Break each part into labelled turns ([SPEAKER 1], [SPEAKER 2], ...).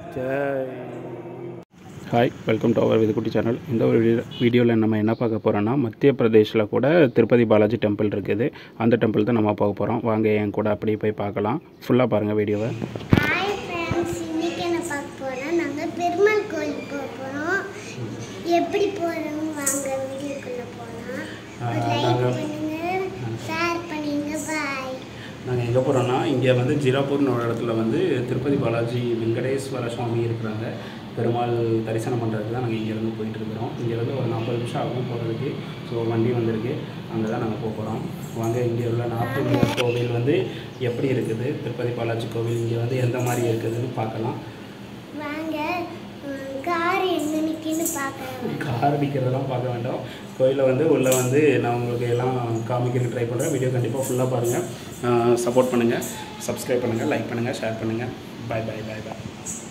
[SPEAKER 1] Jai hi welcome to our Vidhukutty channel இந்த ஒரு video வீடியோவில் நம்ம என்ன பார்க்க போகிறோன்னா மத்திய பிரதேஷில் கூட திருப்பதி பாலாஜி டெம்பிள் இருக்குது அந்த டெம்பிள் தான் நம்ம பார்க்க போகிறோம் வாங்க என் கூட அப்படியே போய் பார்க்கலாம் ஃபுல்லாக பாருங்கள் வீடியோவை
[SPEAKER 2] ஹாய் ஃப்ரெண்ட்ஸ் இன்னைக்கு என்ன பார்க்க போறோம் நாங்கள் பெருமாள் கோயில் போக போகிறோம் எப்படி போகிறோம் வாங்க வீடியோக்குள்ளே போகலாம் ஒரு லைக்
[SPEAKER 1] நாங்க-
[SPEAKER 2] பண்ணுங்க ஷேர் பண்ணுங்க பாய்
[SPEAKER 1] நாங்கள் எங்கே போகிறோன்னா இங்கே வந்து ஜீராப்பூர்னு ஒரு இடத்துல வந்து திருப்பதி பாலாஜி வெங்கடேஸ்வர சுவாமி இருக்கிறாங்க பெருமாள் தரிசனம் பண்ணுறதுக்கு தான் நாங்கள் இங்கேருந்து போயிட்டு இருக்கிறோம் இங்கேருந்து ஒரு நாற்பது நிமிஷம் ஆகும் போகிறதுக்கு ஸோ வண்டி வந்திருக்கு அங்கே தான் நாங்கள் போக போகிறோம் வாங்க இங்கே உள்ள நார்த் இந்தியா கோவில் வந்து எப்படி இருக்குது திருப்பதி பாலாஜி கோவில் இங்கே வந்து எந்த மாதிரி இருக்குதுன்னு பார்க்கலாம்
[SPEAKER 2] வாங்க கார் எங்கே நிற்கின்னு பார்க்கலாம்
[SPEAKER 1] கார் அடிக்கிறதெல்லாம் பார்க்க வேண்டாம் கோயிலில் வந்து உள்ளே வந்து நான் உங்களுக்கு எல்லாம் காமிக்கிறதுக்கு ட்ரை பண்ணுறேன் வீடியோ கண்டிப்பாக ஃபுல்லாக பாருங்கள் சப்போர்ட் பண்ணுங்கள் சப்ஸ்கிரைப் பண்ணுங்கள் லைக் பண்ணுங்கள் ஷேர் பண்ணுங்கள் பை பை பை பை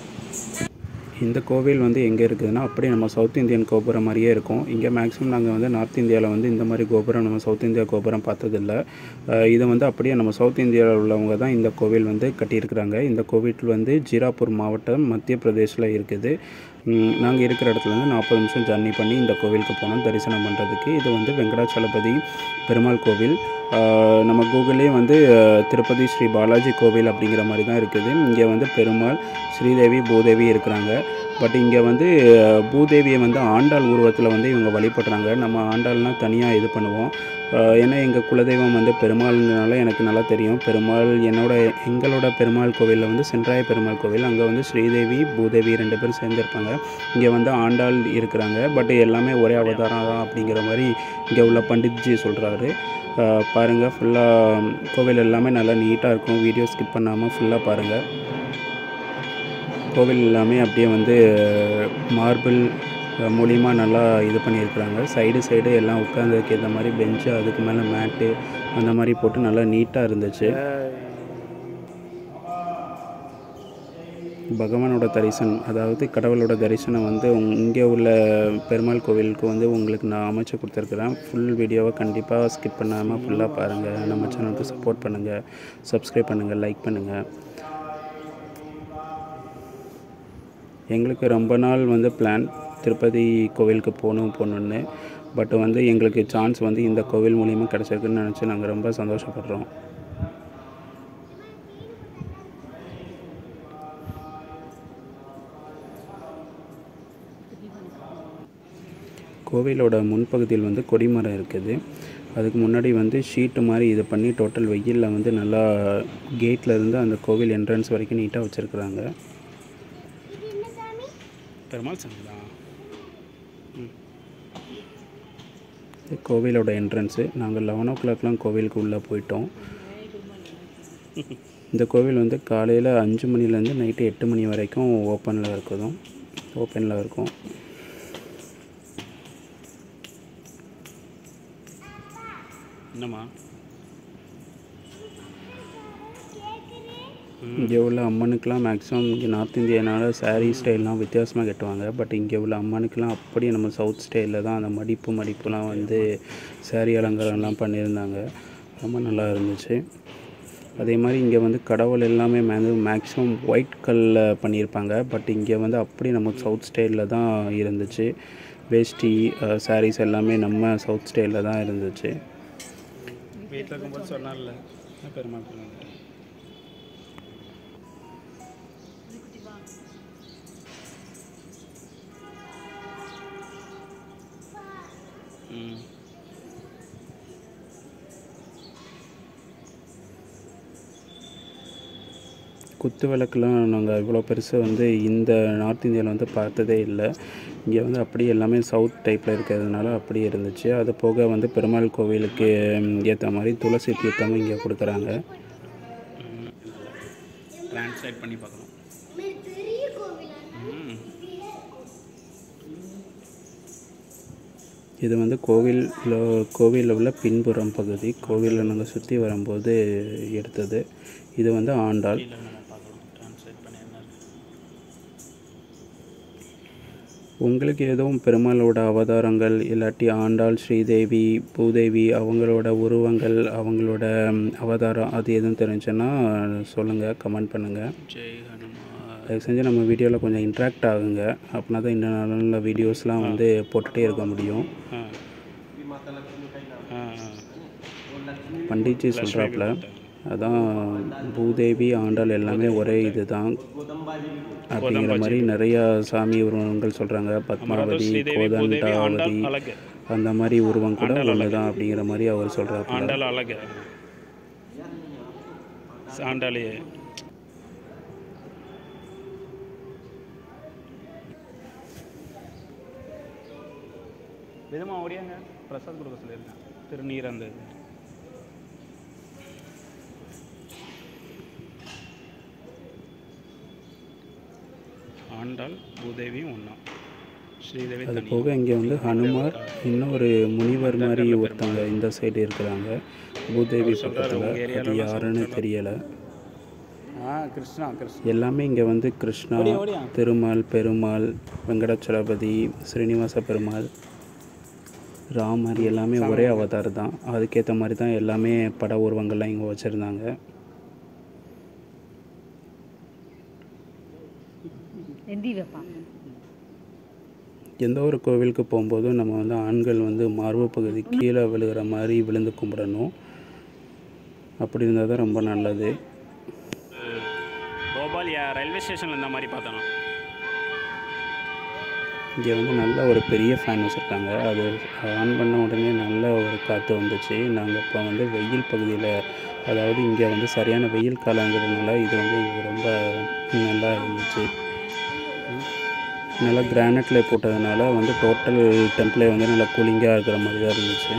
[SPEAKER 1] இந்த கோவில் வந்து எங்கே இருக்குதுன்னா அப்படியே நம்ம சவுத் இந்தியன் கோபுரம் மாதிரியே இருக்கும் இங்கே மேக்ஸிமம் நாங்கள் வந்து நார்த் இந்தியாவில் வந்து இந்த மாதிரி கோபுரம் நம்ம சவுத் இந்தியா கோபுரம் பார்த்ததில்ல அஹ் இதை வந்து அப்படியே நம்ம சவுத் இந்தியாவில் உள்ளவங்க தான் இந்த கோவில் வந்து கட்டியிருக்கிறாங்க இந்த கோவில் வந்து ஜீராப்பூர் மாவட்டம் மத்திய பிரதேஷில் இருக்குது நாங்கள் இருக்கிற இடத்துல வந்து நாற்பது நிமிஷம் ஜர்னி பண்ணி இந்த கோவிலுக்கு போனோம் தரிசனம் பண்ணுறதுக்கு இது வந்து வெங்கடாச்சலபதி பெருமாள் கோவில் அஹ் நம்ம கூகுளே வந்து அஹ், திருப்பதி ஸ்ரீ பாலாஜி கோவில் அப்படிங்கிற மாதிரி தான் இருக்குது இங்கே வந்து பெருமாள் ஸ்ரீதேவி பூதேவி இருக்கிறாங்க பட் இங்கே வந்து அஹ், பூதேவியை வந்து ஆண்டாள் உருவத்தில் வந்து இவங்க வழிபடுறாங்க நம்ம ஆண்டாள்னால் தனியாக இது பண்ணுவோம் அஹ், ஏன்னா எங்கள் குலதெய்வம் வந்து பெருமாள்னால எனக்கு நல்லா தெரியும் பெருமாள் என்னோட எங்களோட பெருமாள் கோவிலில் வந்து சென்றாய பெருமாள் கோவில் அங்கே வந்து ஸ்ரீதேவி பூதேவி ரெண்டு பேரும் சேர்ந்துருப்பாங்க இங்கே வந்து ஆண்டாள் இருக்கிறாங்க பட் எல்லாமே ஒரே அவதாரம் தான் அப்படிங்கிற மாதிரி இங்கே உள்ள பண்டித்ஜி சொல்கிறாரு பாருங்கள் ஃபுல்லாக கோவில் எல்லாமே நல்லா நீட்டாக இருக்கும் வீடியோ ஸ்கிப் பண்ணாமல் ஃபுல்லாக பாருங்கள் கோவில் எல்லாமே அப்படியே வந்து மார்பிள் மூலியமாக நல்லா இது பண்ணியிருக்கிறாங்க சைடு சைடு எல்லாம் உட்காந்ததுக்கு ஏற்ற மாதிரி பெஞ்சு அதுக்கு மேலே மேட்டு அந்த மாதிரி போட்டு நல்லா நீட்டாக இருந்துச்சு பகவானோட தரிசனம் அதாவது கடவுளோட தரிசனம் வந்து உங்- இங்கே உள்ள பெருமாள் கோவிலுக்கு வந்து உங்களுக்கு நான் அமைச்சு கொடுத்துருக்குறேன் ஃபுல் வீடியோவை கண்டிப்பாக ஸ்கிப் பண்ணாமல் ஃபுல்லாக பாருங்கள் நம்ம சேனலுக்கு சப்போர்ட் பண்ணுங்கள் சப்ஸ்கிரைப் பண்ணுங்கள் லைக் பண்ணுங்கள் எங்களுக்கு ரொம்ப நாள் வந்து பிளான் திருப்பதி கோவிலுக்கு போகணும் போகணுன்னு பட் வந்து எங்களுக்கு சான்ஸ் வந்து இந்த கோவில் மூலிமா கிடச்சிருக்குன்னு நினச்சி நாங்கள் ரொம்ப சந்தோஷப்படுறோம் கோவிலோட முன்பகுதியில் வந்து கொடிமரம் இருக்குது அதுக்கு முன்னாடி வந்து ஷீட்டு மாதிரி இது பண்ணி டோட்டல் வெயிலில் வந்து நல்லா கேட்டில் இருந்து அந்த கோவில் என்ட்ரன்ஸ் வரைக்கும் நீட்டாக வச்சுருக்குறாங்க பெருமாள் சாமி தான் இது கோவிலோட என்ட்ரன்ஸு நாங்கள் லெவன் ஓ கிளாக்லாம் கோவிலுக்கு உள்ளே போயிட்டோம் இந்த கோவில் வந்து காலையில் அஞ்சு மணிலேருந்து நைட்டு எட்டு மணி வரைக்கும் ஓப்பனில் இருக்குதும் ஓப்பனில் இருக்கும் என்னம்மா இங்கே உள்ள அம்மனுக்கெலாம் மேக்ஸிமம் இங்கே நார்த் இந்தியனால saree ஸ்டைல்லாம் வித்தியாசமாக கட்டுவாங்க பட் இங்கே உள்ள அம்மனுக்கெலாம் அப்படியே நம்ம சவுத் ஸ்டைலில் தான் அந்த மடிப்பு மடிப்புலாம் வந்து saree அலங்காரம்லாம் பண்ணியிருந்தாங்க ரொம்ப நல்லா இருந்துச்சு அதே மாதிரி இங்கே வந்து கடவுள் எல்லாமே மேந்து மேக்ஸிமம் ஒயிட் கல்லில் பண்ணியிருப்பாங்க பட் இங்கே வந்து அப்படியே நம்ம சவுத் ஸ்டைலில் தான் இருந்துச்சு வேஷ்டி சாரீஸ் எல்லாமே நம்ம சவுத் ஸ்டைலில் தான் இருந்துச்சு வீட்டில் இருக்கும்போது சொன்னார்ல பெருமாள் ம் குத்து விளக்குலாம் நாங்கள் இவ்வளோ பெருசு வந்து இந்த நார்த் இந்தியாவில் வந்து பார்த்ததே இல்லை இங்கே வந்து அப்படியே எல்லாமே சவுத் டைப்பில் இருக்கிறதுனால அப்படியே இருந்துச்சு அது போக வந்து பெருமாள் கோவிலுக்கு ஏற்ற மாதிரி துளசி தீர்த்தமும் இங்கே கொடுக்குறாங்க ட்ரான்ஸ்லேட் பண்ணி பார்க்கலாம்
[SPEAKER 2] பெரிய கோவில்
[SPEAKER 1] இது வந்து கோவிலில் கோவிலில் உள்ள பின்புறம் பகுதி கோவிலில் நாங்கள் சுற்றி வரும்போது எடுத்தது இது வந்து ஆண்டாள் உங்களுக்கு எதுவும் பெருமாளோட அவதாரங்கள் இல்லாட்டி ஆண்டாள் ஸ்ரீதேவி பூதேவி அவங்களோட உருவங்கள் அவங்களோட ம், அவதாரம் அது எதுவும் தெரிஞ்சுன்னா சொல்லுங்கள் கமெண்ட் பண்ணுங்கள் ஜெய் ஹனுமான் தயவு செஞ்சு நம்ம வீடியோவில் கொஞ்சம் இன்ட்ராக்ட் ஆகுங்க அப்படின்னா தான் இன்னும் நல்ல நல்ல வீடியோஸ்லாம் வந்து போட்டுகிட்டே இருக்க முடியும் பண்டிட்ஜி சொல்கிறாப்புல அதான் பூதேவி ஆண்டாள் எல்லாமே ஒரே இது தான் அப்படிங்கிற மாதிரி நிறையா சாமி உருவங்கள் சொல்கிறாங்க பத்மாவதி கோதண்டாவதி
[SPEAKER 3] அழகு
[SPEAKER 1] அந்த மாதிரி உருவம் கூட ஒன்று தான் அப்படிங்கிற மாதிரி அவர் சொல்கிறாப்புல
[SPEAKER 3] ஆண்டாள் அழகு ஆண்டாளி விதமா ஓடியாங்க பிரசாத் கொடுக்க சொல்லியிருக்கேன் திருநீர் அந்த இது ஆண்டாள் பூதேவியும் ஒன்றா ஸ்ரீதேவி
[SPEAKER 1] அது
[SPEAKER 3] தனி
[SPEAKER 1] போக இங்கே வந்து ஹனுமார் இன்னொரு முனிவர் மாதிரி ஒருத்தவங்க இந்த சைடு இருக்கிறாங்க பூதேவி பக்கத்தில் அது யாருன்னு தெரியலை
[SPEAKER 3] ஆ கிருஷ்ணா கிருஷ்ணா
[SPEAKER 1] எல்லாமே இங்கே வந்து கிருஷ்ணா திருமால் பெருமாள் வெங்கடாச்சலபதி ஸ்ரீனிவாச பெருமாள் ராமர் எல்லாமே ஒரே அவதார் தான் அதுக்கேற்ற மாதிரி தான் எல்லாமே பட உருவங்கள்லாம் இங்கே வச்சுருந்தாங்க
[SPEAKER 4] எந்தி வைப்பான்
[SPEAKER 1] எந்த ஒரு கோவிலுக்கு போகும்போதும் நம்ம வந்து ஆண்கள் வந்து மார்பு பகுதி கீழே விழுகிற மாதிரி விழுந்து கும்பிடணும் அப்படி இருந்தால் தான் ரொம்ப நல்லது
[SPEAKER 3] போபால் யா- ரயில்வே ஸ்டேஷனில் இந்த மாதிரி பார்த்தோம்
[SPEAKER 1] இங்கே வந்து நல்ல ஒரு பெரிய ஃபேன் வச்சுருக்காங்க அது ஆன் பண்ண உடனே நல்ல ஒரு காற்று வந்துச்சு நாங்கள் இப்போ வந்து வெயில் பகுதியில் அதாவது இங்கே வந்து சரியான வெயில் காலங்கிறதுனால இது வந்து இங்கே ரொம்ப நல்லா இருந்துச்சு நல்லா கிரானைட்டில் போட்டதுனால வந்து டோட்டல் டெம்ப்ளே வந்து நல்லா கூலிங்காக இருக்கிற மாதிரி தான் இருந்துச்சு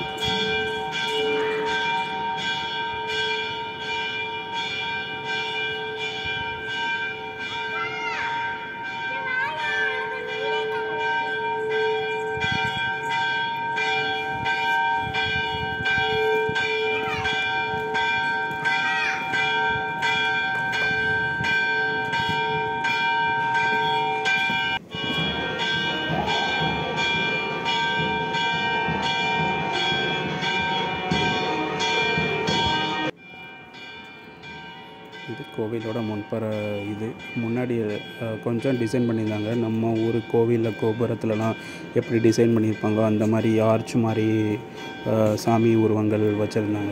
[SPEAKER 1] இது கோவிலோட முன்பற இது முன்னாடி அஹ், கொஞ்சம் டிசைன் பண்ணியிருந்தாங்க நம்ம ஊர் கோவிலில் கோபுரத்துலலாம் எப்படி டிசைன் பண்ணியிருப்பாங்களோ அந்த மாதிரி ஆர்ச் மாதிரி அஹ், சாமி உருவங்கள் வச்சுருந்தாங்க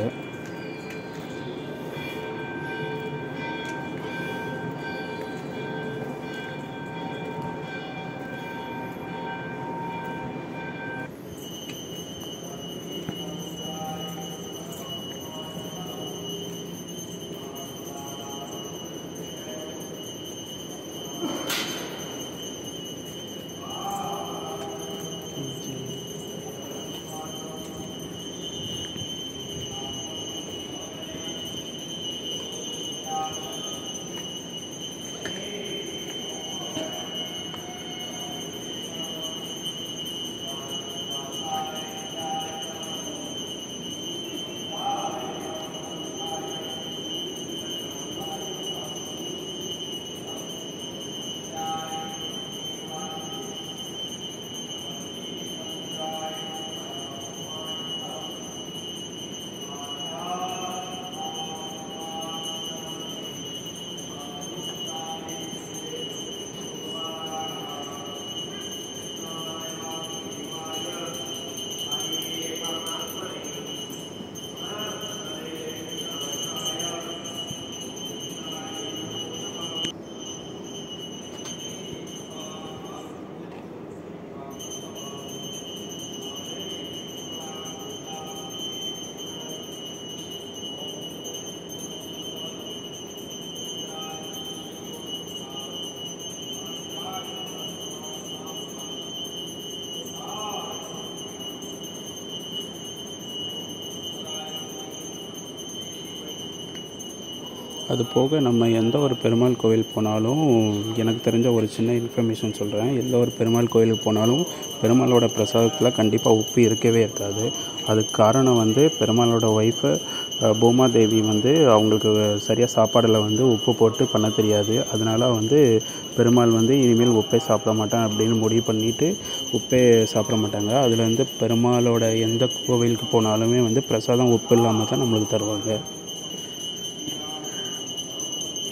[SPEAKER 1] அது போக நம்ம எந்த ஒரு பெருமாள் கோவில் போனாலும் எனக்கு தெரிஞ்ச ஒரு சின்ன இன்ஃபர்மேஷன் சொல்கிறேன் எந்த ஒரு பெருமாள் கோயிலுக்கு போனாலும் பெருமாளோட பிரசாதத்தில் கண்டிப்பாக உப்பு இருக்கவே இருக்காது அதுக்கு காரணம் வந்து பெருமாளோட ஒய்ஃபு பூமாதேவி வந்து அவங்களுக்கு சரியாக சாப்பாடில் வந்து உப்பு போட்டு பண்ண தெரியாது அதனால் வந்து பெருமாள் வந்து இனிமேல் உப்பே சாப்பிட மாட்டேன் அப்படின்னு முடிவு பண்ணிவிட்டு உப்பே சாப்பிட மாட்டாங்க அதில் வந்து பெருமாளோட எந்த கோவிலுக்கு போனாலுமே வந்து பிரசாதம் உப்பு இல்லாமல் தான் நம்மளுக்கு தருவாங்க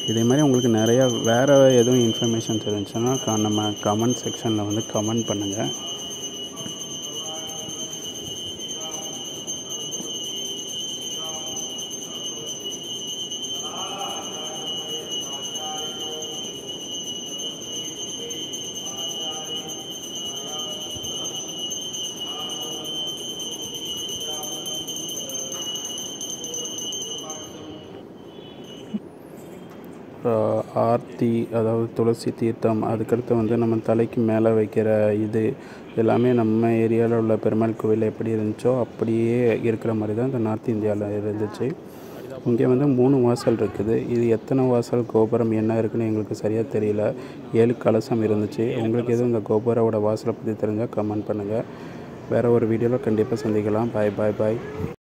[SPEAKER 1] இதே மாதிரி உங்களுக்கு நிறையா வேறு எதுவும் இன்ஃபர்மேஷன்ஸ் இருந்துச்சுன்னா க- நம்ம கமெண்ட் செக்ஷனில் வந்து கமெண்ட் பண்ணுங்கள் அஹ் ஆர்த்தி அதாவது துளசி தீர்த்தம் அதுக்கடுத்து வந்து நம்ம தலைக்கு மேலே வைக்கிற இது எல்லாமே நம்ம ஏரியாவில் உள்ள பெருமாள் கோவில் எப்படி இருந்துச்சோ அப்படியே இருக்கிற மாதிரி தான் இந்த நார்த் இந்தியாவில் இருந்துச்சு இங்கே வந்து மூணு வாசல் இருக்குது இது எத்தனை வாசல் கோபுரம் என்ன இருக்குன்னு எங்களுக்கு சரியாக தெரியல ஏழு கலசம் இருந்துச்சு உங்களுக்கு எதுவும் இந்த கோபுரோட வாசலை பற்றி தெரிஞ்சால் கமெண்ட் பண்ணுங்கள் வேறு ஒரு வீடியோவில் கண்டிப்பாக சந்திக்கலாம் பாய் பாய் பாய்